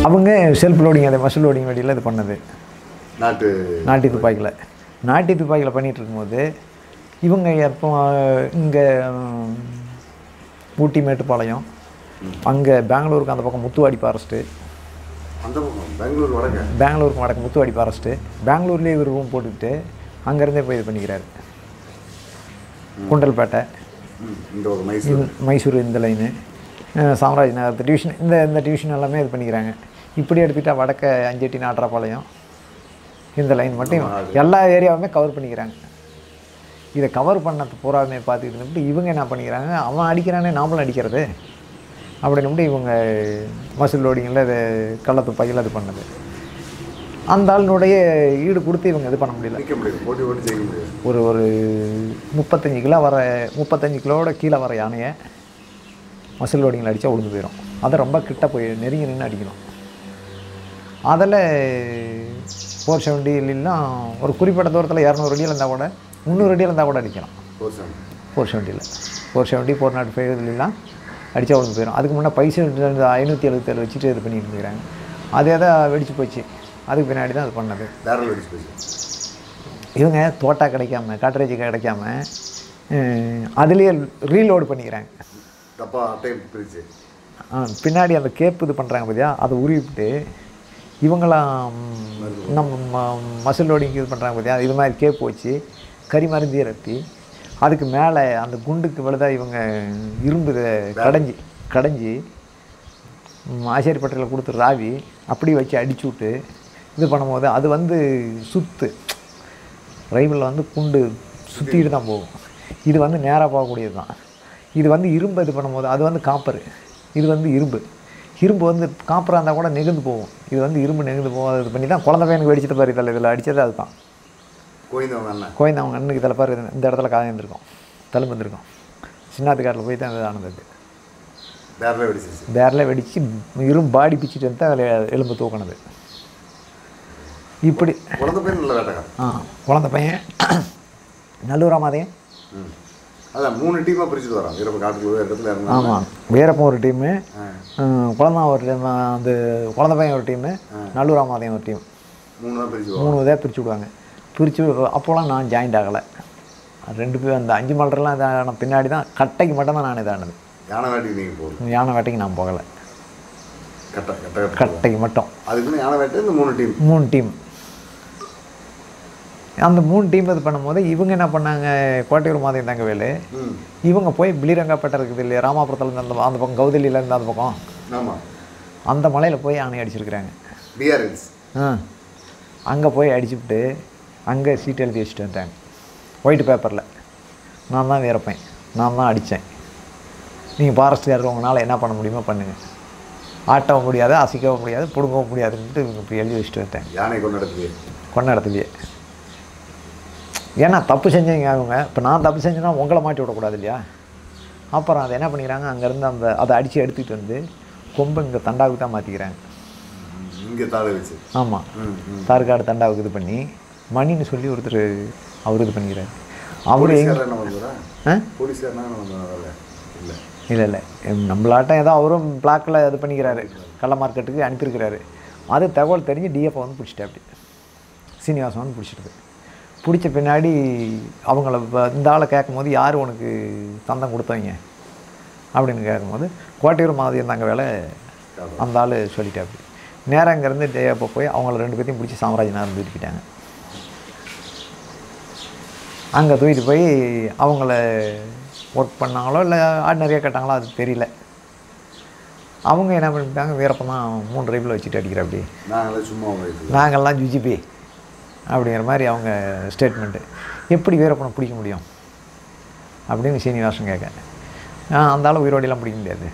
அவங்க self loading அதை muscle loading வழியில் இது பண்ணது நாட்டு நாட்டி துப்பாக்கியில் நாட்டி துப்பாக்கியில் பண்ணிகிட்டு இருக்கும்போது இவங்க எப்போ இங்கே ஊட்டி மேட்டுப்பாளையம் அங்கே பெங்களூருக்கு அந்த பக்கம் முத்துவாடி ஃபாரஸ்ட்டு அந்த பக்கம் பெங்களூர் வடக்க பெங்களூருக்கு வடக்கு முத்துவாடி ஃபாரஸ்ட்டு பெங்களூர்லேயே இவர் ரூம் போட்டுக்கிட்டு அங்கேருந்தே போய் இது பண்ணிக்கிறாரு குண்டல்பேட்டை ம், இந்த ஒரு மைசூர் இந்த மைசூர் இந்த லைனு சாம்ராஜ் நகர் டிவிஷன் இந்த இந்த டிவிஷன் எல்லாமே இது பண்ணிக்கிறாங்க இப்படி எடுத்துக்கிட்டால் வடக்க அஞ்செட்டி நாட்டராப்பாளையம் இந்த லைன் மட்டும் எல்லா ஏரியாவுமே கவர் பண்ணிக்கிறாங்க இதை கவர் பண்ணது பூராமே பார்த்துக்கிட்டு இருந்துட்டு இவங்க என்ன பண்ணிக்கிறாங்க அவன் அடிக்கிறானே நாமளும் அடிக்கிறது அப்படின்னுட்டு இவங்க மசில் லோடிங்கில் இது கள்ளத்துப்பாக்கியில் இது பண்ணது அந்த ஆளினுடைய ஈடு கொடுத்து இவங்க இது பண்ண முடியல நிற்க முடியாது போட்டி போட்டு ஜெயிக்க முடியாது ஒரு ஒரு முப்பத்தஞ்சு கிலோ வர முப்பத்தஞ்சு கிலோவோட கீழே வர யானையை மசில் லோடிங்கில் அடித்தா உழுந்து போயிடும் அதை ரொம்ப கிட்ட போய் நெருங்கி நின்று அடிக்கணும் அதில் ஃபோர் செவன்ட்டிலாம் ஒரு குறிப்பிட்ட தூரத்தில் இரநூறு அடியில் இருந்தால் கூட முந்நூறு அடியில் இருந்தால் கூட அடிக்கலாம் ஒரு சாமி ஃபோர் செவன்ட்டியில் ஃபோர் செவன்ட்டி ஃபோர் நாட் ஃபைவ்லாம் அடித்தா உழுந்து போயிடும் அதுக்கு முன்னே பைசா ஐநூற்றி எழுபத்தேழு வச்சுட்டு இது பண்ணிட்டு இருக்கிறாங்க அதே தான் வெடிச்சு போச்சு அதுக்கு பின்னாடி தான் அது பண்ணது பேரல் அடிச்சு போச்சு இவங்க தோட்டா கிடைக்காம காட்ரேஜ் கிடைக்காம அஹ், அதுலேயே ரீலோடு பண்ணிக்கிறாங்க டப்பா அட்டை பிரிச்சு ஆ, பின்னாடி அந்த கேப் இது பண்ணுறாங்க பார்த்தியா அதை உருவிட்டு இவங்களாம் நம்ம ம- மசில் லோடிங் இது பண்ணுறாங்க பார்த்தியா இது மாதிரி கேப் வச்சு கறி மருந்தி இறக்கி அதுக்கு மேலே அந்த குண்டுக்கு விழுதா இவங்க இரும்பு இதை கடைஞ்சி கடைஞ்சி ம், ஆசாரிப்பட்டையில் கொடுத்து ராவி அப்படி வச்சு அடிச்சு விட்டு இது பண்ணும்போது அது வந்து சுத்து ரைபிளில் வந்து குண்டு சுற்றிட்டு தான் போகும் இது வந்து நேராக போகக்கூடியது தான் இது வந்து இரும்பு இது பண்ணும்போது அது வந்து காப்பர் இது வந்து இரும்பு இரும்பு வந்து காப்பராக இருந்தால் கூட நெகுந்து போகும் இது வந்து இரும்பு நெகுந்து போகும் இது பண்ணி தான் குழந்தை பையனுக்கு வெடிச்சது பாரு இதில் இதில் அடித்தது அதுதான் கோயந்தவங்க அண்ணன் கோயந்த அவங்க அண்ணுக்கு இதில் பாரு இது- இந்த இடத்துல காயம் இருந்திருக்கும் தழும்பு இருந்திருக்கும் சின்னாத்துக்காட்டில் போய் தான் இது ஆனது பேரலே வெடிச்சிருச்சு பேரில் வெடித்து இரும்பு பாடி பிச்சுட்டு வந்து தான் அதில் எலும்பு தூக்கினது இப்படி குழந்தை பையன் நல்ல வேட்டைக்காரன் ஆ குழந்த பையன் நல்லூரா மாதையன் ம் அதான் மூணு டீமாக பிரிச்சுட்டு வரான் இரவு காட்டுக்குள்ள ஒரு இடத்துல இறங்க ஆமாம் வீரப்பன் ஒரு டீமு ஆ குழந்தா ஒரு டீம் அந்த குழந்த பையன் ஒரு டீமு நல்லூரா மாதையன் ஒரு டீம் மூணு தான் பிரிச்சு வரும் மூணு இதாக பிரித்து விடுவாங்க பிரித்து அப்போலாம் நான் ஜாயிண்ட் ஆகலை ரெண்டு பேரும் அந்த அஞ்சு மலரெலாம் இதான பின்னாடி தான் கட்டைக்கு மட்டும் தான் நான் இதானது யானை வேட்டைக்கு நீங்கள் போகணும் யானை வேட்டைக்கு நான் போகலை கட்டை கட்டை கட்டை கட்டைக்கு மட்டும் அதுக்குன்னு யானை வேட்டை இந்த மூணு டீம் மூணு டீம் அந்த மூணு டீம் இது பண்ணும்போது இவங்க என்ன பண்ணாங்க கோட்டையூர் மாதையன் தங்கவேலு ம் இவங்க போய் பிளிரங்காப்பேட்டை இருக்குது இல்லையா ராமாபுரத்துலேருந்து அந்த அந்த பக்கம் கௌதலியிலேருந்து அந்த பக்கம் ஆமாம் அந்த மலையில் போய் யானை அடிச்சிருக்கிறாங்க டிஆர்எல்ஸ் ஆ அங்கே போய் அடிச்சுவிட்டு அங்கே சீட் எழுதி வச்சுட்டு வந்துட்டாங்க ஒயிட் பேப்பரில் நான் தான் வீரப்பேன் நான் தான் அடித்தேன் நீங்கள் ஃபாரஸ்ட்டுக்காரர் உங்களால் என்ன பண்ண முடியுமோ பண்ணுங்கள் ஆட்டவும் முடியாது அசைக்கவும் முடியாது பிடுங்கவும் முடியாதுன்ட்டு இவங்க இப்படி எழுதி வச்சுட்டு வந்துட்டாங்க யானை கொண்டு இடத்துலயே கொண்ட இடத்துலையே ஏன்னா தப்பு செஞ்சீங்க அவங்க இப்போ நான் தப்பு செஞ்சேன்னா உங்களை மாட்டி விடக்கூடாது இல்லையா அப்புறம் அதை என்ன பண்ணிக்கிறாங்க அங்கேருந்து அந்த அதை அடித்து எடுத்துக்கிட்டு வந்து கொம்பு இங்கே தண்டாவுக்கு தான் மாற்றிக்கிறாங்க இங்கே தாழ வச்சு ஆமாம் ம் ம் தார்காடு தண்டாவுக்கு இது பண்ணி மணின்னு சொல்லி ஒருத்தர் அவர் இது பண்ணிக்கிறார் அவர் எங்க போலீஸ்காரர் என்ன பண்ணுறா ஆ போலீஸ்காரனா என்ன பண்ணுறாங்க இல்லை இல்லை இல்லை நம்மளாட்டம் ஏதோ அவரும் பிளாக்கில் இது பண்ணிக்கிறாரு கள்ள மார்க்கெட்டுக்கு அனுப்பியிருக்கிறாரு அது தகவல் தெரிஞ்சு டிஎஃப் வந்து பிடிச்சிட்டு அப்படி சீனிவாசன் வந்து பிடிச்சிடுது பிடிச்ச பின்னாடி அவங்கள வ- இந்த ஆளை கேட்கும்போது யார் உனக்கு தந்தம் கொடுத்தவங்க அப்படின்னு கேட்கும்போது கோட்டையூர் மாதிரி இருந்தாங்க வேலை அந்த ஆள் சொல்லிட்டாப்படி நேராக இங்கேருந்து டேப்போ போய் அவங்கள ரெண்டு பேர்த்தையும் பிடிச்சி சாம்ராஜ்நகர் தூக்கிட்டாங்க அங்கே தூக்கிட்டு போய் அவங்கள ஒர்க் பண்ணாங்களோ இல்லை ஆர்டினரியாக கேட்டாங்களோ அது தெரியல அவங்க என்ன பண்ணிட்டாங்க வீரப்பன் தான் மூணு ரைபிள் வச்சுட்டு அடிக்கிற அப்படி நாங்களே சும்மா உங்களுக்கு நாங்கள்லாம் ஜுஜிபி அப்படிங்கிற மாதிரி அவங்க ஸ்டேட்மெண்ட்டு எப்படி வீரப்பனை பிடிக்க முடியும் அப்படின்னு சீனிவாசன் கேட்க ஆ அந்த ஆள் உயிரோடையெல்லாம் பிடிக்க முடியாது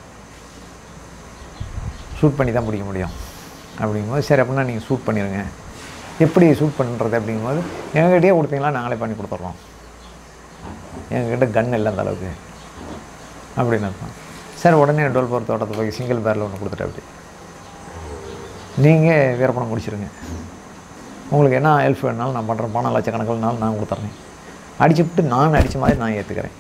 ஷூட் பண்ணி தான் பிடிக்க முடியும் அப்படிங்கும்போது சரி அப்படின்னா நீங்கள் ஷூட் பண்ணிடுங்க எப்படி ஷூட் பண்ணுறது அப்படிங்கும்போது எங்ககிட்டயே கொடுத்தீங்களா நாங்களே பண்ணி கொடுத்துட்றோம் எங்ககிட்ட கன் இல்லை அந்த அளவுக்கு அப்படின்னு அர்த்தம் சரி உடனே டோல் போகிற தோட்டத்தை போய் சிங்கிள் பேரில் ஒன்று கொடுத்துட்டு அப்படி நீங்கள் வீரப்பணம் முடிச்சிருங்க உங்களுக்கு என்ன ஹெல்ப் வேணாலும் நான் பண்ணுறேன் பணம் லட்சக்கணக்கில்னாலும் நான் கொடுத்துட்றேன் அடிச்சுவிட்டு நான் அடித்த மாதிரி நான் ஏற்றுக்கிறேன்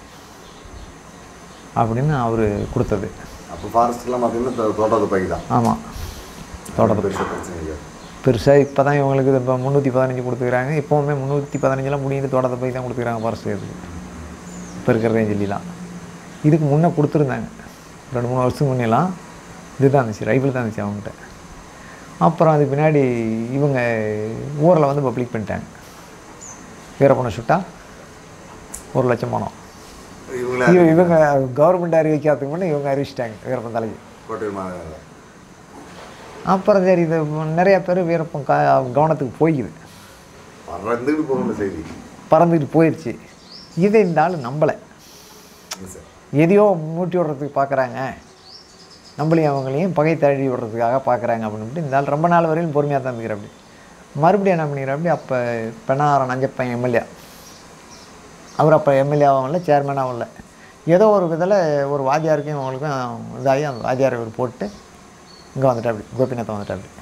அப்படின்னு அவர் கொடுத்தது அப்போ ஃபாரஸ்ட்லாம் பார்த்தீங்கன்னா தோ- தோட்டத்து பைக்கு தான் ஆமாம் தோட்டத்தை பெருசாக பிரச்சனை இல்லை பெருசாக இப்போ தான் இவங்களுக்கு இப்போ முந்நூற்றி பதினஞ்சு கொடுத்துக்கிறாங்க இப்போவுமே முந்நூற்றி பதினஞ்செலாம் முடியுது தோட்டத்தை போய் தான் கொடுத்துக்கிறாங்க ஃபாரஸ்ட் இதுக்கு இப்போ இருக்கிற ரேஞ்சிலாம் இதுக்கு முன்னே கொடுத்துருந்தாங்க ரெண்டு மூணு வருஷத்துக்கு முன்னெல்லாம் இதுதான் இருந்துச்சு ரைஃபிள் தான் இருந்துச்சு அவங்ககிட்ட அப்புறம் அதுக்கு பின்னாடி இவங்க ஊரில் வந்து பப்ளிக் பண்ணிட்டாங்க வீரப்பனை சுட்டா ஒரு லட்சம் பணம் இவங்கள இவ- இவங்க கவர்மெண்ட் அறிவிக்காததுக்கு முன்னே இவங்க அறிவிச்சிட்டாங்க வீரப்பன் தலைக்கு கோட்டையில் மாநகரில் அப்புறம் சரி இது நிறைய பேர் வீரப்பன் கா கவனத்துக்கு போய்க்குது பறந்துக்கிட்டு போகணும் செய்தி பறந்துக்கிட்டு போயிடுச்சு இதை இந்த ஆள் நம்பலை இல்லை சார் எதையோ மூட்டி விடுறதுக்கு பார்க்குறாங்க நம்மளையும் அவங்களையும் பகை தழுவி விடுறதுக்காக பார்க்குறாங்க அப்படின்ட்டு இந்த ஆள் ரொம்ப நாள் வரையிலும் பொறுமையாக தான் இருந்துக்கிற அப்படி மறுபடியும் என்ன பண்ணிக்கிற அப்படி அப்போ பெண்ணாரம் நஞ்சப்பன் எம்எல்ஏ அவர் அப்போ எம்எல்ஏவும் இல்லை சேர்மனாகவும் இல்லை ஏதோ ஒரு விதத்தில் ஒரு வாத்தியாருக்கும் அவங்களுக்கும் இதாகி அந்த வாத்தியாரை இவர் போட்டு இங்கே வந்துட்டா அப்படி கோபிநாத் வந்துட்டா அப்படி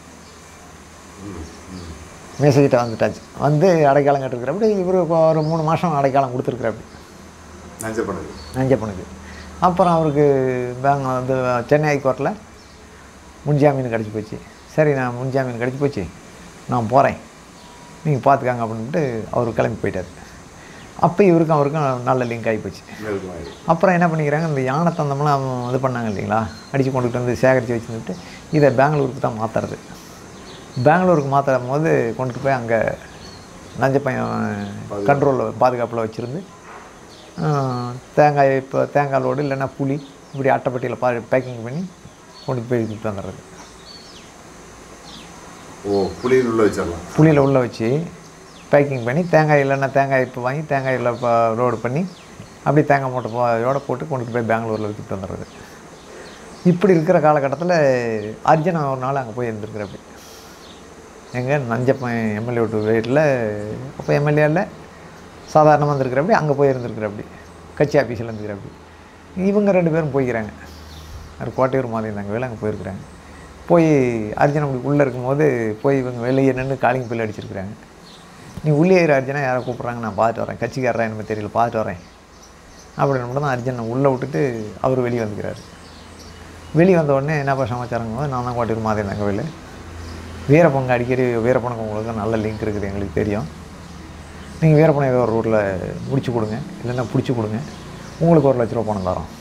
மேசகிட்ட வந்துட்டாச்சு வந்து அடைக்காலம் கட்டிருக்கிறப்படி இவர் ஒரு மூணு மாதம் அடைக்காலம் கொடுத்துருக்குறாப்படி நஞ்ச பண்ணுது நஞ்சப்பனுக்கு அப்புறம் அவருக்கு பேங்க் வந்து சென்னை ஹைகோர்ட்டில் முன்ஜாமீன் கிடச்சி போச்சு சரி நான் முன்ஜாமீன் கிடச்சி போச்சு நான் போகிறேன் நீங்கள் பார்த்துக்காங்க அப்படின்ட்டு அவர் கிளம்பி போயிட்டார் அப்போ இவருக்கும் அவருக்கும் நல்ல லிங்க் ஆகி போச்சு நெருக்கமாயிடுது அப்புறம் என்ன பண்ணிக்கிறாங்க இந்த யானை தந்தம்லாம் இது பண்ணாங்க இல்லைங்களா அடித்து கொண்டுட்டு வந்து சேகரித்து வச்சுருந்துட்டு இதை பெங்களூருக்கு தான் மாற்றுறது பெங்களூருக்கு மாற்றும் போது கொண்டுட்டு போய் அங்கே நஞ்சப்பையன் கண்ட்ரோலில் பாதுகாப்பில் வச்சுருந்து தேங்காய் இப்போ தேங்காய் லோடு இல்லைன்னா புளி இப்படி அட்டைப்பட்டியில் பா பேக்கிங் பண்ணி கொண்டு போய் கொடுத்து வந்துடுறது ஓ புளியில் உள்ள வச்சிடலாம் புளியில் உள்ளே வச்சு பேக்கிங் பண்ணி தேங்காய் இல்லைன்னா தேங்காய் இப்போ வாங்கி தேங்காயில் இப்போ லோடு பண்ணி அப்படி தேங்காய் மூட்டை போயோட போட்டு கொண்டுட்டு போய் பெங்களூரில் விற்றுட்டு வந்துடுறது இப்படி இருக்கிற காலகட்டத்தில் அர்ஜுன் ஒரு நாள் அங்கே போய் இருந்திருக்கிற அப்படி எங்கே நஞ்சப்பன் எம்எல்ஏ விட்டு வீட்டில் அப்போ எம்எல்ஏ இல்லை சாதாரணமாக இருந்திருக்கிற அப்படி அங்கே போய் இருந்திருக்கிற அப்படி கட்சி ஆஃபீஸில் இருந்துக்கிற அப்படி இவங்க ரெண்டு பேரும் போய்க்கிறாங்க அது கோட்டையூர் மாதிரி இருந்தாங்க வேலை அங்கே போயிருக்கிறாங்க போய் அர்ஜுன் அப்படி உள்ளே இருக்கும்போது போய் இவங்க வெளியே நின்று காலிங் பில் அடிச்சிருக்கிறாங்க நீ உள்ளே இரு அர்ஜுனா யாரை கூப்பிட்றாங்க நான் பார்த்துட்டு வரேன் கட்சிக்காரரா எனக்கு தெரியல பார்த்துட்டு வரேன் அப்படின்னு மட்டும் தான் அர்ஜுனை உள்ளே விட்டுட்டு அவர் வெளியே வந்துக்கிறாரு வெளியே வந்த உடனே என்னப்பா சமாச்சாரங்க போது நான் தான் கோட்டையூர் மாதிரி இருந்தாங்க வேலை வீரப்பங்க அடிக்கடி வீரப்பனுக்கு உங்களுக்கு நல்ல லிங்க் இருக்குது எங்களுக்கு தெரியும் நீங்கள் வீரப்பனை ஏதோ ஒரு ரூட்டில் முடிச்சு கொடுங்க இல்லைன்னா பிடிச்சி கொடுங்க உங்களுக்கு ஒரு லட்ச ரூபா பணம் தரோம்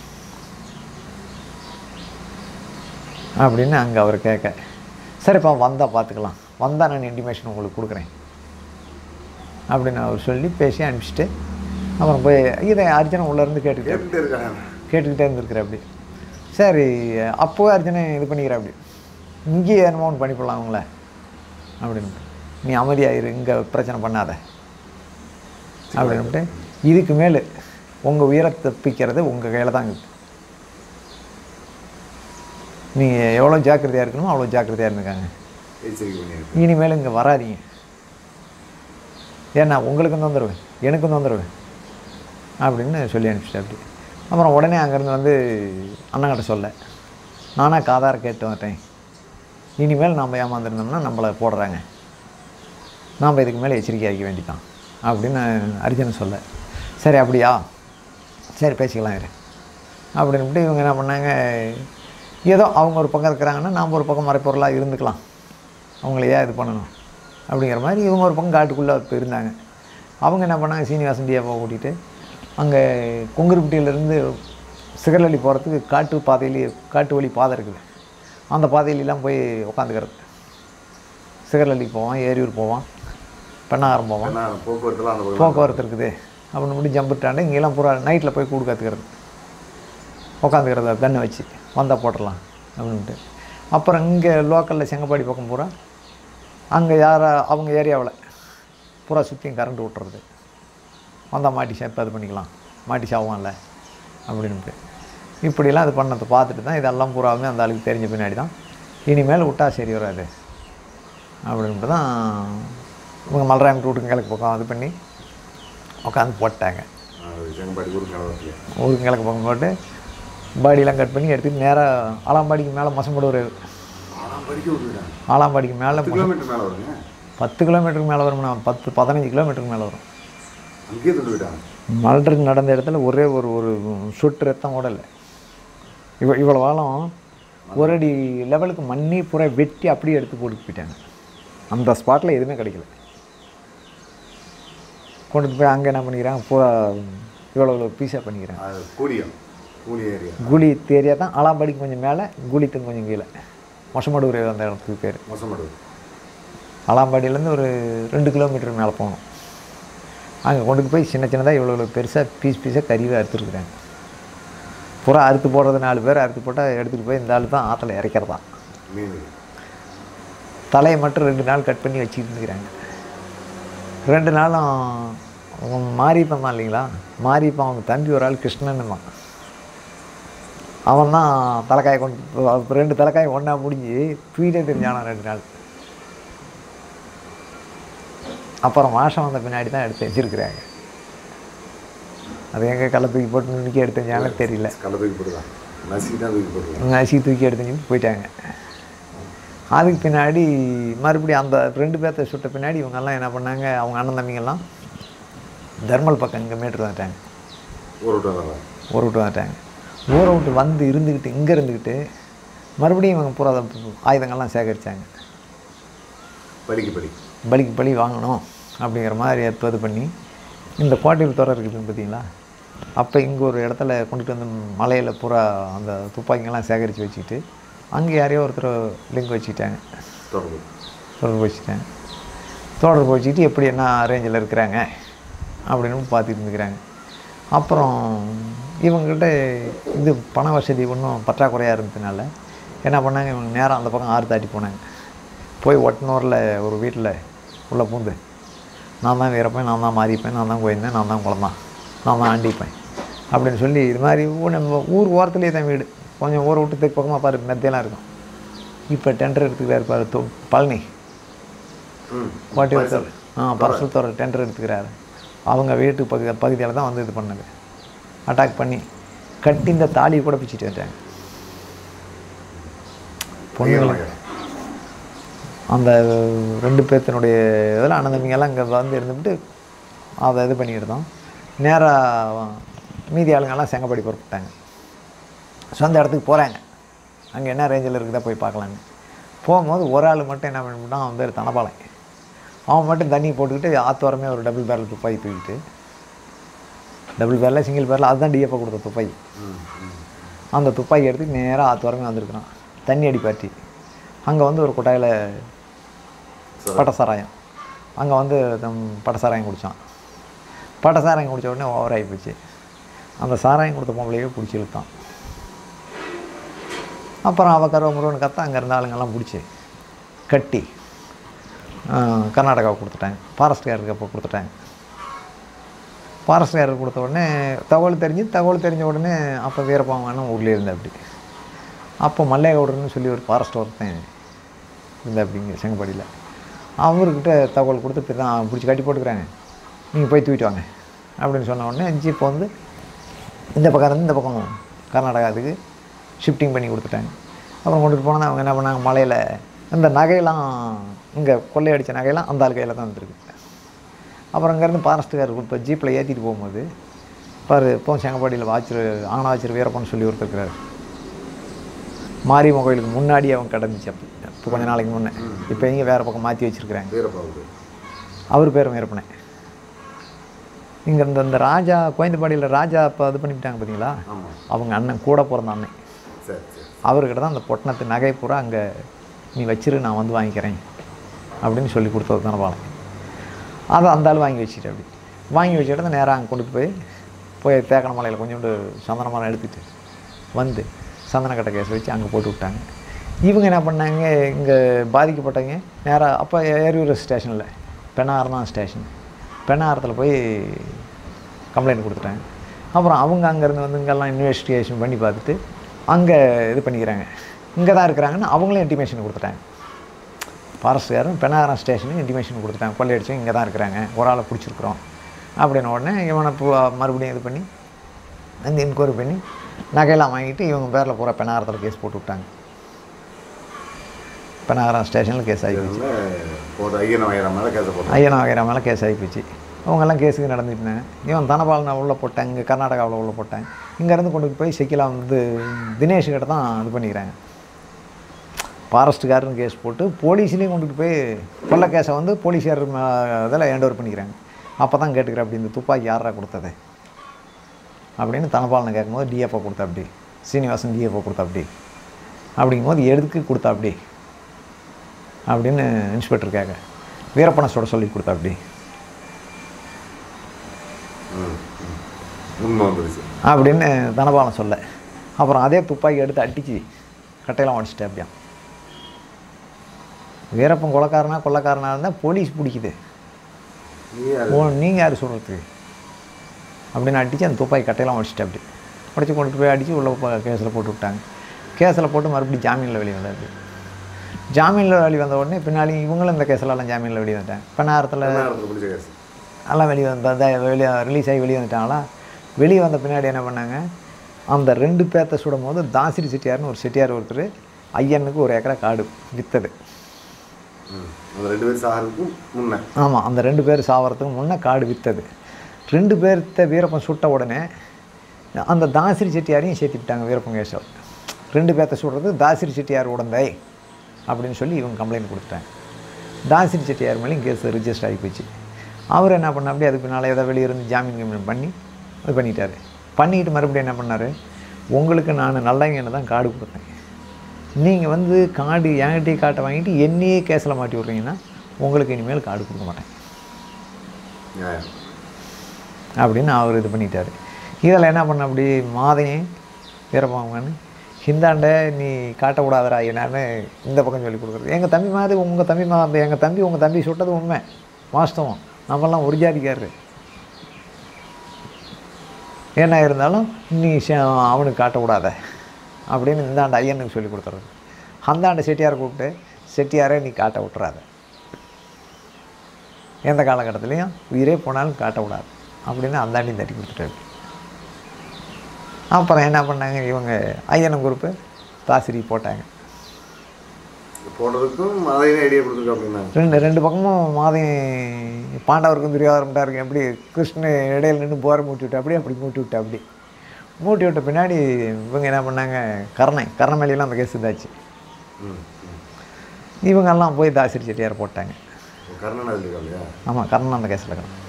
அப்படின்னு அங்கே அவர் கேட்க சரிப்பா வந்தால் பார்த்துக்கலாம் வந்தால் நான் இன்டிமேஷன் உங்களுக்கு கொடுக்குறேன் அப்படின்னு அவர் சொல்லி பேசி அனுப்பிச்சிட்டு அப்புறம் போய் இதை அர்ஜுனன் உள்ளேருந்து கேட்டுக்கிட்டே கேட்டுட்டே இருக்காங்க கேட்டுக்கிட்டே இருந்திருக்கிற அப்படி சரி அப்போவே அர்ஜுனன் இது பண்ணிக்கிற அப்படி இங்கேயே என்னமோ ஒன்று பண்ணிவிடலாம் அவங்கள அப்படின்னு நீ அமைதியாயிரு இங்கே பிரச்சனை பண்ணாத அப்படின்ட்டு இதுக்கு மேலே உங்கள் உயிரை தப்பிக்கிறது உங்கள் கையில் தான் இருக்குது நீங்கள் எவ்வளோ ஜாக்கிரதையாக இருக்கணுமோ அவ்வளோ ஜாக்கிரதையாக இருந்துக்காங்க எச்சரிக்கை பண்ணியிருக்கு இனிமேல் இங்கே வராதீங்க ஏன்னா உங்களுக்கும் தொந்தரவு எனக்கும் தொந்தரவு அப்படின்னு சொல்லி அனுப்பிச்சிட்டு அப்படி அப்புறம் உடனே அங்கேருந்து வந்து அண்ணங்கிட்ட சொல்ல நானாக காதார கேட்டு வந்துட்டேன் இனிமேல் நாம் ஏமாந்துருந்தோம்னா நம்மளை போடுறாங்க நாம் இதுக்கு மேலே எச்சரிக்கை ஆகிக்க வேண்டிதான் அப்படின்னு அர்ஜுனன் சொல்ல சரி அப்படியா சரி பேசிக்கலாம் இரு அப்படின்ட்டு இவங்க என்ன பண்ணாங்க ஏதோ அவங்க ஒரு பக்கம் இருக்கிறாங்கன்னா நாம் ஒரு பக்கம் மறைப்பொருளாக இருந்துக்கலாம் அவங்கள ஏன் இது பண்ணணும் அப்படிங்கிற மாதிரி இவங்க ஒரு பக்கம் காட்டுக்குள்ளே இப்போ இருந்தாங்க அவங்க என்ன பண்ணாங்க சீனிவாசன் டியாவை கூட்டிகிட்டு அங்கே கொங்குருப்பட்டியிலேருந்து சிகர்லி போகிறதுக்கு காட்டு பாதையிலேயே காட்டு வழி பாதை இருக்குது அந்த பாதையிலலாம் போய் உட்காந்துக்கிறது சிகர்லி போவான் ஏரியூர் போவான் பெண்ணாகரம் போவான் ஏன்னா போக்குவரத்துலாம் அந்த பக்கம் போக்குவரத்து இருக்குது அப்படின்னு முடி ஜம்பிட்டாண்டு இங்கெல்லாம் பூரா நைட்டில் போய் கூடு கற்றுக்கிறது உட்காந்துக்கிறத கண்ணை வச்சு வந்தால் போட்டுடலாம் அப்படின்ட்டு அப்புறம் இங்கே லோக்கலில் செங்கப்பாடி பக்கம் பூரா அங்கே யாரா அவங்க ஏரியாவில் பூரா சுற்றியும் கரண்ட் விட்டுறது வந்தால் மாட்டி சேப்பு அது பண்ணிக்கலாம் மாட்டி சாவான்ல அப்படின்ட்டு இப்படிலாம் இது பண்ணதை பார்த்துட்டு தான் இதெல்லாம் பூராவுமே அந்த ஆளுக்கு தெரிஞ்ச பின்னாடி தான் இனிமேல் விட்டா சரி வராது அப்படின்ட்டு தான் இவங்க மலராயம் ரூட்டுக்கு கிழக்கு பக்கம் இது பண்ணி உட்காந்து போட்டாங்க அது செங்கப்பாடி ஊருக்கு கிளம்புறதுக்கு ஊருக்கு கிழக்கு பக்கம் போட்டு பாடியெல்லாம் கட் பண்ணி எடுத்துட்டு நேராக ஆலாம்பாடிக்கு மேலே மசம்போடு ஒரு ஆனால் படிக்க விட்டுருக்காங்க ஆலாம்பாடிக்கு மேலே பத்து கிலோமீட்டர் மேலே வருங்க பத்து கிலோமீட்டருக்கு மேலே வரும்னா பத்து பதினஞ்சு கிலோமீட்டருக்கு மேலே வரும் அங்கேயே தந்து போயிட்டாங்க மல்டருக்கு நடந்த இடத்துல ஒரே ஒரு ஒரு சொட்டு ரத்தம் கூட இல்லை இவ இவ்வளோ வாழம் ஒரு அடி லெவலுக்கு மண்ணி பூரா வெட்டி அப்படியே எடுத்து போட்டு போயிட்டாங்க அந்த ஸ்பாட்டில் எதுவுமே கிடைக்கல கொண்டு போய் அங்கே என்ன பண்ணிக்கிறாங்க பூரா இவ்வளோ இவ்வளோ பீஸாக பண்ணிக்கிறாங்க அது கூலியம் கூலி ஏரியா குழி ஏரியா தான் அலாம்பாடிக்கு கொஞ்சம் மேலே குழித்துக்கு கொஞ்சம் கீழே மொசமடூர் அந்த இடத்துக்கு பேர் மோசமாடு அலாம்பாடியிலேருந்து ஒரு ரெண்டு கிலோமீட்டர் மேலே போகணும் அங்கே கொண்டு போய் சின்ன சின்னதாக இவ்வளோ இவ்வளோ பெருசாக பீஸ் பீஸாக கறிவை அறுத்துருக்குறாங்க புறா அறுத்து போடுறது நாலு பேர் அறுத்து போட்டால் எடுத்துகிட்டு போய் இந்த ஆள் தான் ஆற்றுல இறக்கிறதா மீன் தலையை மட்டும் ரெண்டு நாள் கட் பண்ணி வச்சுக்கிட்டு இருக்கிறாங்க ரெண்டு நாளும் அவன் மாரியப்பன் தான் இல்லைங்களா மாரியப்பன் அவங்க தம்பி ஒரு ஆள் கிருஷ்ணன் தான் அவன் தான் தலைக்காயை கொண்டு அப்ப ரெண்டு தலைக்காய் ஒன்றா முடிஞ்சு தூக்கிட்டே தெரிஞ்சானா ரெண்டு நாள் அப்புறம் மாதம் வந்த பின்னாடி தான் எடுத்து வச்சிருக்கிறாங்க அது எங்கே கள்ள தூக்கி போட்டு நிற்க எடுத்து வச்சாங்கன்னு தெரியல கடை தூக்கி போட்டுதான் நசுக்கி தான் தூக்கி போட்டுருக்காங்க நசி தூக்கி எடுத்துன்னு போயிட்டாங்க அதுக்கு பின்னாடி மறுபடியும் அந்த ரெண்டு பேர்த்த சுட்ட பின்னாடி இவங்கெல்லாம் என்ன பண்ணாங்க அவங்க அண்ணன் தம்பிங்கெல்லாம் தர்மல் பக்கம் இங்கே மீட்டர் வந்துட்டாங்க ஊர் விட்டு வந்தாங்க ஊரை விட்டு வந்துட்டாங்க ஊரை விட்டு வந்து இருந்துக்கிட்டு இங்கே இருந்துக்கிட்டு மறுபடியும் இவங்க பூரா அதை ஆயுதங்கள்லாம் சேகரித்தாங்க படிக்கு படி பலிக்கு பலி வாங்கணும் அப்படிங்கிற மாதிரி ஏற்பது பண்ணி இந்த கோட்டையில் துறை இருக்குது பார்த்தீங்களா அப்போ இங்கே ஒரு இடத்துல கொண்டுட்டு வந்து மலையில் பூரா அந்த துப்பாக்கிங்கெல்லாம் சேகரித்து வச்சுக்கிட்டு அங்கே யாரையோ ஒருத்தர் லிங்க் வச்சுக்கிட்டாங்க தொடர்பு தொடர்பு வச்சுட்டாங்க தொடர்பு வச்சுக்கிட்டு எப்படி என்ன ரேஞ்சில் இருக்கிறாங்க அப்படின்னு பார்த்துட்டு இருந்துக்கிறாங்க அப்புறம் இவங்கள்ட்ட இது பண வசதி ஒன்றும் பற்றாக்குறையாக இருந்ததுனால என்ன பண்ணாங்க இவங்க நேரம் அந்த பக்கம் ஆறு தாட்டி போனாங்க போய் ஒட்டனூரில் ஒரு வீட்டில் உள்ளே பூந்து நான் தான் வீரப்பேன் நான் தான் மாறிப்பேன் நான் தான் கோயந்தேன் நான் தான் குழந்தான் நான் தான் ஆண்டிப்பேன் அப்படின்னு சொல்லி இது மாதிரி ஊ- நம்ம ஊர் ஓரத்துலேயே தான் வீடு கொஞ்சம் ஊரை விட்டு தெற்கு பக்கமாக பாரு மெத்தையெல்லாம் இருக்கும் இப்போ டெண்டர் எடுத்துக்கிறாரு பாரு தொ பழனி ம் கோட்டை ஒருத்தர் ஆ பரசுத்தோட டெண்டர் எடுத்துக்கிறாரு அவங்க வீட்டு பகுதி பகுதியில் தான் வந்து இது பண்ணது அட்டாக் பண்ணி கட்டி இந்த தாலியை கூட பிச்சுட்டு வந்துட்டாங்க பொண்ணுங்களை அந்த ரெண்டு பேர்த்தினுடைய இதில் அண்ணன் தம்பிங்கெல்லாம் இங்கே வந்து இருந்துவிட்டு அதை இது பண்ணிக்கிட்டோம் நேராக மீதி ஆளுங்கெல்லாம் செங்கப்படி புறப்பட்டாங்க சொந்த இடத்துக்கு போகிறாங்க அங்கே என்ன ரேஞ்சில் இருக்குதா போய் பார்க்கலான்னு போகும்போது ஒரு ஆள் மட்டும் என்ன பண்ணிவிட்டான் அவன் பேர் தனபாளையம் அவன் மட்டும் தண்ணி போட்டுக்கிட்டு ஆத்தோரமே ஒரு டபுள் பேரல் துப்பாக்கி தூக்கிட்டு டபுள் பேரில் சிங்கிள் பேரில் அதுதான் டிஎஃப்ஐ கொடுத்த துப்பாக்கி ம் ம் அந்த துப்பாக்கி எடுத்து நேராக ஆத்தோரமே வந்திருக்கிறான் தண்ணி அடி பாட்டி அங்கே வந்து ஒரு குட்டாயில் பட்ட சாராயம் அங்கே வந்து நம் பட்ட சாராயம் குடித்தான் பட்ட சாராயம் குடித்த உடனே ஓவர் ஆகி போச்சு அந்த சாராயம் கொடுத்த பொம்பளையே பிடிச்சி இழுத்தான் அப்புறம் அவள் கருவ முருகன் கத்த அங்கே இருந்த ஆளுங்கெல்லாம் பிடிச்சி கட்டி கர்நாடகாவுக்கு கொடுத்துட்டாங்க ஃபாரஸ்ட்காரருக்கு அப்போ கொடுத்துட்டாங்க ஃபாரஸ்ட்காரருக்கு கொடுத்த உடனே தகவல் தெரிஞ்சு தகவல் தெரிஞ்ச உடனே அப்போ வீரப்பாவங்கன்னு ஊர்லேயே இருந்தா அப்படி அப்போ மல்லையகவுடர்னு சொல்லி ஒரு ஃபாரஸ்ட் ஒருத்தன் இருந்தா அப்படிங்க செங்கப்பாடியில் அவர்கிட்ட தகவல் கொடுத்து தான் பிடிச்சி கட்டி போட்டுக்கிறாங்க நீங்கள் போய் தூக்கிட்டு வாங்க அப்படின்னு சொன்ன உடனே ஜீப்பை வந்து இந்த பக்கம் இருந்து இந்த பக்கம் கர்நாடகாத்துக்கு ஷிஃப்டிங் பண்ணி கொடுத்துட்டாங்க அப்புறம் கொண்டுட்டு போனால் அவங்க என்ன பண்ணாங்க மலையில் இந்த நகையெல்லாம் இங்கே கொள்ளையடித்த நகையெல்லாம் அந்த ஆள் கையில் தான் வந்துருக்கு அப்புறம் அங்கேருந்து ஃபாரஸ்ட்டுக்காரர் இப்போ ஜீப்பில் ஏற்றிட்டு போகும்போது பாரு இப்போ செங்கப்பாடியில் வாச்சர் ஆனா வாச்சர் வீரப்பன்னு சொல்லி ஒருத்தர் இருக்கிறார் மாரியம்மன் கோயிலுக்கு முன்னாடி அவன் கிடந்துச்சு அப்போ இப்போ கொஞ்ச நாளைக்கு முன்னே இப்போ எங்கே வேறு பக்கம் மாற்றி வச்சுருக்குறாங்க வீரப்பாவுக்கு அவர் பேரும் வீரப்பனே இங்கே இந்த இந்த ராஜா கோயந்தபாடியில் ராஜா இப்போ இது பண்ணிவிட்டாங்க பார்த்தீங்களா ஆமாம் அவங்க அண்ணன் கூட பிறந்த அண்ணன் சரி சரி அவர்கிட்ட தான் அந்த பொட்டணத்து நகை பூரா அங்கே நீ வச்சிரு நான் வந்து வாங்கிக்கிறேன் அப்படின்னு சொல்லி கொடுத்தது தானே பாலம் அதை அந்த ஆள் வாங்கி வச்சுட்டு அப்படி வாங்கி வச்சுட்டு நேராக அங்கே கொண்டு போய் போய் தேக்கன மலையில் கொஞ்சோண்டு சந்தன மரம் எடுத்துட்டு வந்து சந்தனக்கட்டை கேஸ் வச்சு அங்கே போட்டு விட்டாங்க இவங்க என்ன பண்ணாங்க இங்கே பாதிக்கப்பட்டவங்க நேராக அப்போ ஏரியூர் ஸ்டேஷனில் பெண்ணாறு ஸ்டேஷன் பெண்ணாரத்தில் போய் கம்ப்ளைண்ட் கொடுத்துட்டாங்க அப்புறம் அவங்க அங்கேருந்து வந்து இங்கெல்லாம் இன்வெஸ்டிகேஷன் பண்ணி பார்த்துட்டு அங்கே இது பண்ணிக்கிறாங்க இங்கே தான் இருக்கிறாங்கன்னு அவங்களும் இன்டிமேஷன் கொடுத்துட்டாங்க ஃபாரஸ்ட்காரன் பெண்ணாகரம் ஸ்டேஷனுக்கு இன்டிமேஷன் கொடுத்துட்டாங்க கொள்ளையடிச்சு இங்கே தான் இருக்கிறாங்க ஒரு ஆளை பிடிச்சிருக்குறோம் அப்படின்ன உடனே இவனை பு- மறுபடியும் இது பண்ணி அந்த என்கொயரி பண்ணி நகையெல்லாம் வாங்கிட்டு இவங்க பேரில் பூரா பெண்ணாகரத்தில் கேஸ் போட்டு விட்டாங்க பெண்ணாகரம் ஸ்டேஷனில் கேஸ் ஆகி போச்சு இதனால போட்டு ஐயனை வயிறம் மேலே கேச போட்டோம் ஐயனா வகைரா மேலே கேஸ் ஆகி போச்சு அவங்கெல்லாம் கேஸுக்கு நடந்துட்டு இருந்தாங்க இவன் தனபால் நான் உள்ளே போட்டேன் இங்கே கர்நாடகாவில் உள்ளே போட்டேன் இங்கேருந்து கொண்டு போய் செக்கிலா வந்து தினேஷ் கிட்ட தான் இது பண்ணிக்கிறாங்க ஃபாரஸ்ட்டுக்காரன்னு கேஸ் போட்டு போலீஸ்லேயும் கொண்டுட்டு போய் கொள்ள கேஸை வந்து போலீஸார் இதில் ஹேண்ட் ஓவர் பண்ணிக்கிறாங்க அப்போ தான் கேட்டுக்கிறேன் அப்படி இந்த துப்பாக்கி யாரா கொடுத்தது அப்படின்னு தனபாலனை கேட்கும்போது டிஎஃப்ஓ கொடுத்தா அப்படி சீனிவாசன் டிஎஃப்ஓ கொடுத்தா அப்படி அப்படிங்கும்போது எதுக்கு கொடுத்தா அப்படி அப்படின்னு இன்ஸ்பெக்டர் கேட்க வீரப்பனை சுட சொல்லி கொடுத்தா அப்படி ம் ம். உண்மை வந்துருச்சு அப்படின்னு தனபாலன் சொல்ல அப்புறம் அதே துப்பாக்கி எடுத்து அடிச்சு கட்டையெல்லாம் உடச்சிட்டேன் அப்படியா வீரப்பன் கொலைக்காரனா கொள்ளக்காரனா இருந்தால் போலீஸ் பிடிக்குது நீ யாரு? ஓ நீங்கள் யார் சொல்கிறது அப்படின்னு அடித்து அந்த துப்பாக்கி கட்டையெல்லாம் உடச்சிட்டு அப்படி உடச்சி கொண்டுட்டு போய் அடித்து உள்ள கேஸில் போட்டு விட்டாங்க கேஸில் போட்டு மறுபடியும் ஜாமீனில் வெளியே வந்தாரு ஜாமீனில் வெளியே வந்த உடனே பின்னாடி இவங்களும் இந்த கேஸ்லலாம் ஜாமீனில் வெளியே வந்துட்டாங்க பெண்ணாரத்தில் கர்நாடகத்துல பிடிச்ச கேஸ் எல்லாம் வெளியே வந்த வெளியே ரிலீஸ் ஆகி வெளியே வந்துட்டாங்களா வெளியே வந்த பின்னாடி என்ன பண்ணாங்க அந்த ரெண்டு பேர்த்த சுடும் போது தாசிரி செட்டியார்னு ஒரு செட்டியார் ஒருத்தர் ஐயனுக்கு ஒரு ஏக்கரா காடு விற்றது ம் அந்த ரெண்டு பேர் சாகிறதுக்கு முன்னே ஆமாம் அந்த ரெண்டு பேர் சாவறதுக்கு முன்னே காடு விற்றது ரெண்டு பேர்த்த வீரப்பன் சுட்ட உடனே அந்த தாசிரி செட்டியாரையும் சேர்த்து விட்டாங்க வீரப்பன் கேசவ் ரெண்டு பேர்த்த சுடுறது தாசிரி செட்டியார் உடந்தை அப்படின்னு சொல்லி இவங்க கம்ப்ளைண்ட் கொடுத்துட்டாங்க தாசிரி செட்டியார் மேலேயும் கேஸ் ரிஜிஸ்டர் ஆகி போச்சு அவர் என்ன பண்ண அப்படியே அதுக்கு பின்னால் ஏதோ வெளியே இருந்து ஜாமீன் கம்ப்ளைண்ட் பண்ணி இது பண்ணிட்டாரு பண்ணிட்டு மறுபடியும் என்ன பண்ணார் உங்களுக்கு நான் நல்லவங்கன்னு தான் காடு கொடுத்தேன் நீங்கள் வந்து காடு என்கிட்டயே காட்டை வாங்கிட்டு என்னையே கேஸில் மாட்டி விட்றீங்கன்னா உங்களுக்கு இனிமேல் காடு கொடுக்க மாட்டேன் நியாயம் அப்படின்னு அவர் இது பண்ணிட்டார் இதில் என்ன பண்ண அப்படி மாதையும் வீரபாங்கன்னு ஹிந்தாண்ட நீ காட்டக்கூடாதரா என்னன்னு இந்த பக்கம் சொல்லி கொடுக்குறது எங்கள் தம்பி மாதிரி உங்கள் தம்பி மா எங்கள் தம்பி உங்கள் தம்பி சுட்டது உண்மை வாஸ்தவம் நம்மலாம் ஒரு ஜாதிக்காரரு என்ன இருந்தாலும் நீ ச- அவனுக்கு காட்டக்கூடாத அப்படின்னு இந்தாண்ட ஐயனுக்கு சொல்லி கொடுத்துறது அந்தாண்ட செட்டியார் கூப்பிட்டு செட்டியாரே நீ காட்ட விட்டுறாத எந்த காலகட்டத்துலேயும் உயிரே போனாலும் காட்டக்கூடாது அப்படின்னு அந்தாண்டையும் தட்டி கொடுத்துட்டாரு அப்புறம் என்ன பண்ணாங்க இவங்க ஐயனம் குரூப்பு தாசிரி போட்டாங்க போடுறதுக்கும் அதையும் ஐடியா கொடுத்துருக்கோம் அப்படின்னா ரெண்டு ரெண்டு பக்கமும் மாதையும் பாண்டவருக்கும் துரியோதரம்ட்டாருக்கும் எப்படி கிருஷ்ணன் இடையில நின்று போரை மூட்டி விட்டு அப்படியே அப்படி மூட்டி விட்டு அப்படி மூட்டி விட்ட பின்னாடி இவங்க என்ன பண்ணாங்க கர்ணை கர்ண மேலையெல்லாம் அந்த கேஸ் இதாச்சு ம் ம் இவங்கெல்லாம் போய் தாசிரி செட்டியார் போட்டாங்க கர்ணன் அதில் இருக்கா இல்லையா ஆமாம் கர்ணன் அந்த கேஸில் இருக்கிறான்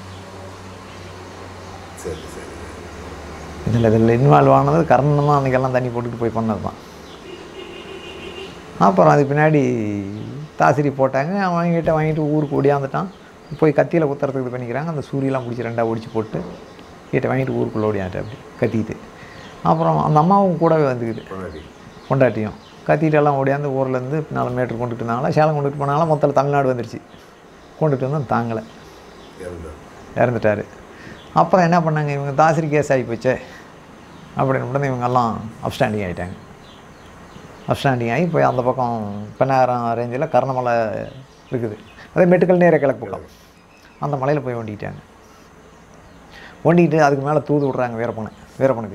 சரி சரி இதில் இதில் இன்வால்வ் ஆனது கர்ணன் தான் அன்றைக்கெல்லாம் தண்ணி போட்டுட்டு போய் பண்ணது தான் அப்புறம் அது பின்னாடி தாசிரி போட்டாங்க அவன் வாங்கிட்டு வாங்கிட்டு ஊருக்கு ஓடியாந்துட்டான் போய் கத்தியில் குத்துறதுக்கு இது பண்ணிக்கிறாங்க அந்த சூரியெல்லாம் பிடிச்சி ரெண்டாக ஒடிச்சு போட்டு கிட்ட வாங்கிட்டு ஊருக்குள்ளே ஓடியான்ட்டு அப்படி கத்திட்டு அப்புறம் அந்த அம்மாவும் கூடவே வந்துக்குது பொண்டாட்டி பொண்டாட்டியும் கத்திட்டு எல்லாம் ஓடியாந்து ஊர்லேருந்து நாலு மீட்டர் கொண்டுட்டு இருந்தாங்களா சேலம் கொண்டுட்டு போனாலும் மொத்தத்தில் தமிழ்நாடு வந்துருச்சு கொண்டுட்டு வந்து தாங்கலை இறந்தார் இறந்துட்டார் அப்புறம் என்ன பண்ணாங்க இவங்க தாசிரி கேஸ் ஆகி போச்சே அப்படின்னு உடனே இவங்கெல்லாம் அப்ஸ்டாண்டிங் ஆகிட்டாங்க அப்ஸ்டாண்டிங் ஆகி போய் அந்த பக்கம் பெண்ணாயிரம் ரேஞ்சில் கர்ணமலை இருக்குது அதே மெட்டுக்கல் நேர கிழக்கு பக்கம் அந்த மலையில் போய் ஒண்டிக்கிட்டாங்க ஒண்டிக்கிட்டு அதுக்கு மேலே தூது விட்றாங்க வீரப்பனை வீரப்பனுக்கு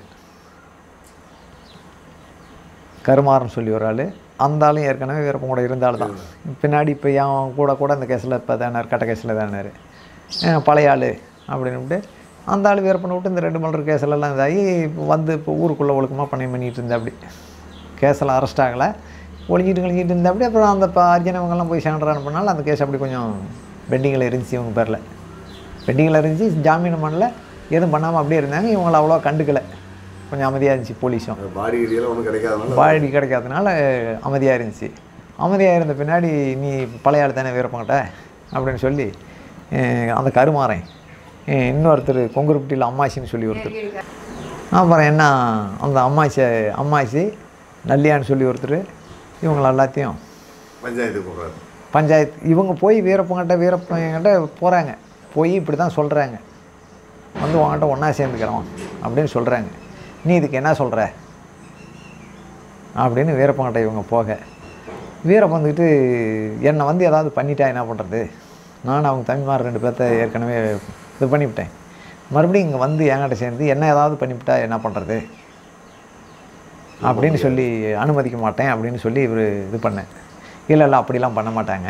கருமாறன் சொல்லி ஒரு ஆள் அந்த ஆளும் ஏற்கனவே வீரப்பன் கூட இருந்த ஆள் தான் பின்னாடி இப்போ என் கூட கூட இந்த கேஸில் இப்போ தானார் கட்ட கேஸில் தானார் பழைய ஆள் அப்படின்னுட்டு அந்த ஆள் வீரப்பனை விட்டு இந்த ரெண்டு மலர் கேஸிலலாம் இதாகி வந்து இப்போ ஊருக்குள்ளே ஒழுக்கமாக பண்ணி பண்ணிகிட்டு இருந்தா அப்படி கேஸில் அரெஸ்ட் ஆகலை ஒழிஞ்சிட்டு கழிஞ்சிட்டு இருந்தா அப்படி அப்புறம் அந்த இப்போ அர்ஜுனவங்கெல்லாம் போய் சேண்டர் பண்ணாலும் அந்த கேஸ் அப்படி கொஞ்சம் பெண்டிங்கில் இருந்துச்சு இவங்க பேரில் பெண்டிங்கில் இருந்துச்சு ஜாமீன் பண்ணல எதுவும் பண்ணாமல் அப்படியே இருந்தாங்க இவங்களை அவ்வளோ கண்டுக்கலை கொஞ்சம் அமைதியாக இருந்துச்சு போலீஸும் பாடி ஏரியாவில் ஒன்றும் கிடைக்காதனால பாடி கிடைக்காதனால அமைதியாக இருந்துச்சு அமைதியாக இருந்த பின்னாடி நீ பழைய ஆள் தானே வீரப்பங்கிட்ட அப்படின்னு சொல்லி அஹ், அந்த கருமாறன் அஹ், இன்னொருத்தர் கொங்குருப்பட்டியில் அம்மாச்சின்னு சொல்லி ஒருத்தர் அப்புறம் என்ன அந்த அம்மாச்சி அம்மாச்சி நல்லியான்னு சொல்லி ஒருத்தர் இவங்கள எல்லாத்தையும் பஞ்சாயத்து போடுறாரு பஞ்சாயத்து இவங்க போய் வீரப்பங்கிட்ட வீரப்பங்கிட்ட போகிறாங்க போய் இப்படி தான் சொல்கிறாங்க வந்து உங்கள்கிட்ட ஒன்றா சேர்ந்துக்கிறோம் அப்படின்னு சொல்கிறாங்க நீ இதுக்கு என்ன சொல்கிற அப்படின்னு வீரப்பங்கிட்ட இவங்க போக வீரப்பன் வந்துக்கிட்டு என்னை வந்து ஏதாவது பண்ணிட்டா என்ன பண்ணுறது நான் அவங்க தம்பிமார் ரெண்டு பேர்த்த ஏற்கனவே இது பண்ணிவிட்டேன் மறுபடியும் இங்கே வந்து என்கிட்ட சேர்ந்து என்ன ஏதாவது பண்ணிவிட்டா என்ன பண்ணுறது அப்படின்னு சொல்லி அனுமதிக்க மாட்டேன் அப்படின்னு சொல்லி இவர் இது பண்ணேன் இல்லை இல்லை அப்படிலாம் பண்ண மாட்டாங்க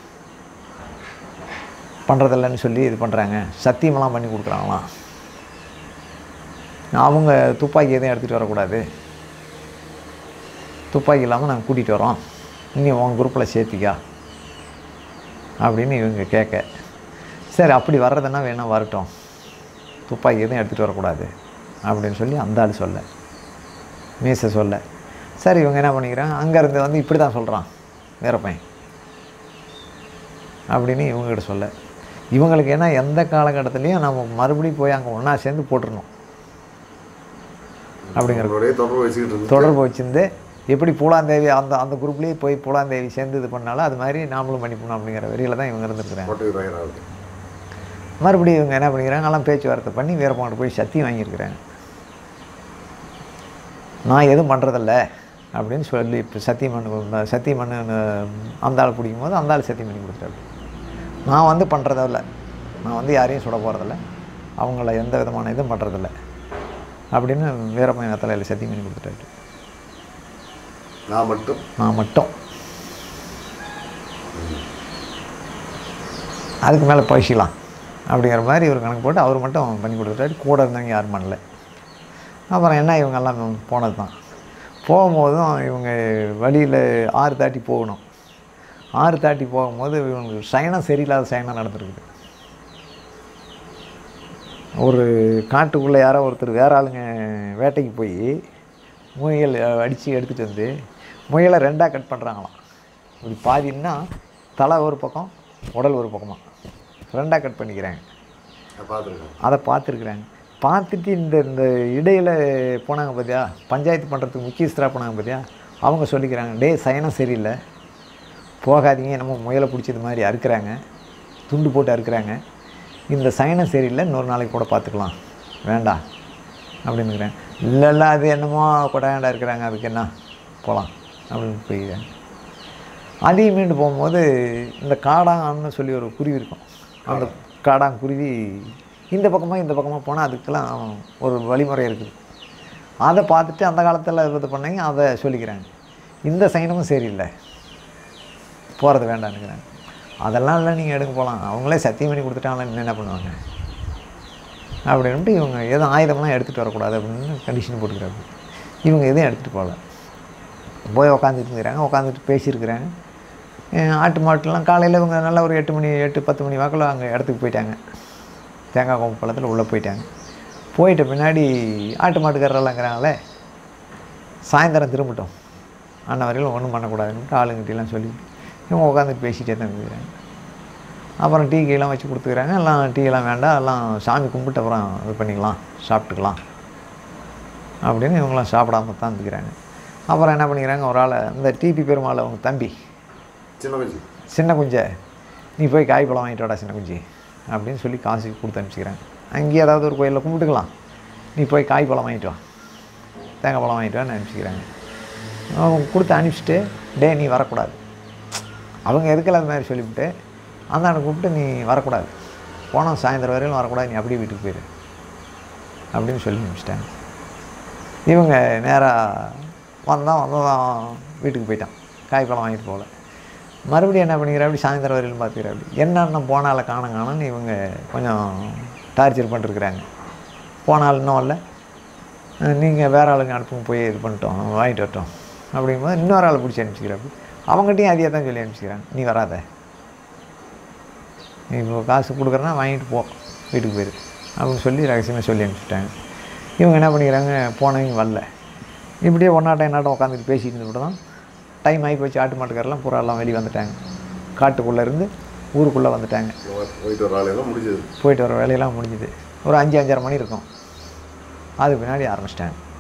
பண்ணுறதில்லன்னு சொல்லி இது பண்ணுறாங்க சத்தியமெல்லாம் பண்ணி கொடுக்குறாங்களாம் அவங்க துப்பாக்கி எதையும் எடுத்துகிட்டு வரக்கூடாது துப்பாக்கி இல்லாமல் நாங்கள் கூட்டிகிட்டு வரோம் நீ உன் குரூப்பில் சேர்த்திக்கா அப்படின்னு இவங்க கேட்க சரி அப்படி வர்றதுன்னா வேணா வரட்டும் துப்பாக்கி எதுவும் எடுத்துகிட்டு வரக்கூடாது அப்படின்னு சொல்லி அந்த ஆள் சொல்ல மீசை சொல்ல சரி இவங்க என்ன பண்ணிக்கிறாங்க அங்கேருந்து வந்து இப்படி தான் சொல்கிறான் வீரப்பையன் அப்படின்னு இவங்ககிட்ட சொல்ல இவங்களுக்கு ஏன்னா எந்த காலகட்டத்துலேயும் நம்ம மறுபடியும் போய் அங்கே ஒன்றா சேர்ந்து போட்டுருணும் அப்படிங்கிற உங்களுடைய தொடர்பு வச்சுக்கிட்டு இருந்து தொடர்பு வச்சிருந்து எப்படி பூலாந்தேவி அந்த அந்த குரூப்லேயே போய் பூலாந்தேவி சேர்ந்து இது பண்ணாலும் அது மாதிரி நாமளும் பண்ணிப்போம் அப்படிங்கிற வெறியில் தான் இவங்க இருந்துருக்குறாங்க கோட்டை ராயராகுது மறுபடியும் இவங்க என்ன பண்ணிக்கிறாங்க எல்லாம் பேச்சுவார்த்தை பண்ணி வீரப்பாண்ட போய் சத்தியம் வாங்கியிருக்கிறாங்க நான் எதுவும் பண்ணுறதில்ல அப்படின்னு சொல்லி இப்போ சத்தியமன் சத்தியமன் அந்த ஆள் பிடிக்கும் போது அந்த ஆள் சத்தியம் பண்ணி கொடுத்துட்டாரு நான் வந்து பண்ணுறதில்ல நான் வந்து யாரையும் சுட போகிறதில்ல அவங்கள எந்த விதமான இதுவும் பண்ணுறதில்ல அப்படின்னு வீரப்பன் தலையில் சத்தியம் பண்ணி கொடுத்துட்டாரு நான் மட்டும் நான் மட்டும் அதுக்கு மேலே பழிச்சிக்கலாம் அப்படிங்கிற மாதிரி ஒரு கணக்கு போட்டு அவர் மட்டும் பண்ணி கொடுத்துட்டாரு கூட இருந்தவங்க யாரும் பண்ணல அப்புறம் என்ன இவங்கெல்லாம் போனது தான் போகும்போதும் இவங்க வழியில் ஆறு தாட்டி போகணும் ஆறு தாட்டி போகும்போது இவங்களுக்கு சயனம் சரியில்லாத சயனம் நடந்திருக்குது ஒரு காட்டுக்குள்ளே யாரோ ஒருத்தர் வேற ஆளுங்க வேட்டைக்கு போய் முயல் அடித்து எடுத்துகிட்டு வந்து முயலை ரெண்டாக கட் பண்ணுறாங்களாம் இப்படி பாதின்னா தலை ஒரு பக்கம் உடல் ஒரு பக்கமாக ரெண்டாக கட் பண்ணிக்கிறாங்க நான் பார்த்துருக்கேன் அதை பார்த்துருக்குறாங்க பார்த்துட்டு இந்த இந்த இடையில் போனாங்க பார்த்தியா பஞ்சாயத்து பண்ணுறதுக்கு முக்கியஸ்தராக போனாங்க பார்த்தியா அவங்க சொல்லிக்கிறாங்க டேய் சயனம் சரியில்லை போகாதீங்க நம்ம முயலை பிடிச்சது மாதிரி அறுக்குறாங்க துண்டு போட்டு அறுக்குறாங்க இந்த சயனம் சரியில்லை இன்னொரு நாளைக்கு கூட பார்த்துக்கலாம் வேண்டாம் அப்படின்னுக்கிறேன் இல்லை இல்லை அது என்னமோ கொடையாண்டா இருக்கிறாங்க அதுக்கு என்ன போகலாம் அப்படின்னு போயிருக்காங்க அதையும் மீண்டு போகும்போது இந்த காடான்னு சொல்லி ஒரு குருவி இருக்கும் அந்த காடாங்குருவி இந்த பக்கமாக இந்த பக்கமாக போனால் அதுக்கெல்லாம் ஒரு வழிமுறை இருக்குது அதை பார்த்துட்டு அந்த காலத்தில் இது பண்ணாங்க அதை சொல்லிக்கிறாங்க இந்த சைனமும் சரியில்லை போகிறது வேண்டாம்னுங்கிறாங்க அதெல்லாம் இல்லை நீங்கள் எடுக்க போகலாம் அவங்களே சத்தியம் பண்ணி கொடுத்துட்டாங்களே இன்னும் என்ன பண்ணுவாங்க அப்படின்ட்டு இவங்க எதுவும் ஆயுதம்லாம் எடுத்துகிட்டு வரக்கூடாது அப்படின்னு கண்டிஷன் போட்டுக்கிறாங்க இவங்க எதுவும் எடுத்துகிட்டு போகல போய் உக்காந்துட்டு இருக்கிறாங்க உட்காந்துட்டு பேசியிருக்கிறாங்க அஹ் ஆட்டு மாட்டுலாம் காலையில் இவங்க நல்லா ஒரு எட்டு மணி எட்டு பத்து மணி வாக்கில் அங்கே இடத்துக்கு போயிட்டாங்க தேங்காய் கோம்பு பள்ளத்தில் உள்ளே போயிட்டாங்க போயிட்ட பின்னாடி ஆட்டு மாட்டுக்காரரெல்லாங்கிறாங்களே சாயந்தரம் திரும்பட்டும் அண்ணன் வரையிலும் ஒன்றும் பண்ணக்கூடாதுன்ட்டு ஆளுங்கிட்டலாம் சொல்லி இவங்க உட்காந்துட்டு பேசிகிட்டே தான் இருக்கிறாங்க அப்புறம் டீ கீலாம் வச்சு கொடுத்துக்கிறாங்க எல்லாம் டீ எல்லாம் வேண்டாம் எல்லாம் சாமி கும்பிட்டு அப்புறம் இது பண்ணிக்கலாம் சாப்பிட்டுக்கலாம் அப்படின்னு இவங்களாம் சாப்பிடாம தான் இருந்துக்கிறாங்க அப்புறம் என்ன பண்ணிக்கிறாங்க ஒரு ஆளை இந்த டிபி பெருமாள் அவங்க தம்பி சின்ன குஞ்சு சின்ன குஞ்சை நீ போய் காய் பழம் வாங்கிட்டு வாடா சின்ன குஞ்சு அப்படின்னு சொல்லி காசு கொடுத்து அனுப்பிச்சிக்கிறாங்க அங்கேயே ஏதாவது ஒரு கோயிலில் கும்பிட்டுக்கலாம் நீ போய் காய் பழம் வாங்கிட்டு வா தேங்காய் பழம் வாங்கிட்டு வான்னு அனுப்பிச்சிக்கிறாங்க அவங்க கொடுத்து அனுப்பிச்சிட்டு டே நீ வரக்கூடாது அவங்க எதுக்கல அது மாதிரி சொல்லிவிட்டு அந்தாண்ட கூப்பிட்டு நீ வரக்கூடாது போனோம் சாயந்தரம் வரையிலும் வரக்கூடாது நீ அப்படியே வீட்டுக்கு போயிடு அப்படின்னு சொல்லி அனுப்பிச்சிட்டாங்க இவங்க நேராக வந்தான் வந்ததான் வீட்டுக்கு போயிட்டான் காய்ப்பழம் வாங்கிட்டு போகல மறுபடியும் என்ன பண்ணிக்கிற அப்படி சாயந்தரம் வரையிலும் பார்த்துக்கிற அப்படி என்னென்ன போனால காண காணும்னு இவங்க கொஞ்சம் டார்ச்சர் பண்ணிருக்கிறாங்க போனால் இன்னும் இல்லை நீங்கள் வேற ஆளுங்க அனுப்புங்க போய் இது பண்ணிட்டோம் வாங்கிட்டு வரட்டும் அப்படிங்கும்போது இன்னொரு ஆளை பிடிச்சி அனுப்பிச்சிக்கிறாப்பி அவங்ககிட்டயும் அதையே தான் சொல்லி அனுப்பிச்சிக்கிறாங்க நீ வராத நீ இப்போ காசு கொடுக்குறனா வாங்கிட்டு போ வீட்டுக்கு போயிரு அப்படின்னு சொல்லி ரகசியமாக சொல்லி அனுப்பிச்சிட்டாங்க இவங்க என்ன பண்ணிக்கிறாங்க போனவங்க வரல இப்படியே ஒன்னாட்டம் என்னாட்டம் உட்காந்துட்டு பேசிட்டு இருந்துட்டு தான் டைம் ஆகி போச்சு ஆட்டு மாட்டுக்காரெல்லாம் பூரா எல்லாம் வெளியே வந்துட்டாங்க காட்டுக்குள்ளே இருந்து ஊருக்குள்ளே வந்துட்டாங்க போயிட்டு வர ஆளையெல்லாம் முடிஞ்சது போயிட்டு வர வேலையெல்லாம் முடிஞ்சுது ஒரு அஞ்சு அஞ்சரை மணி இருக்கும் அதுக்கு பின்னாடி ஆரம்பிச்சிட்டாங்க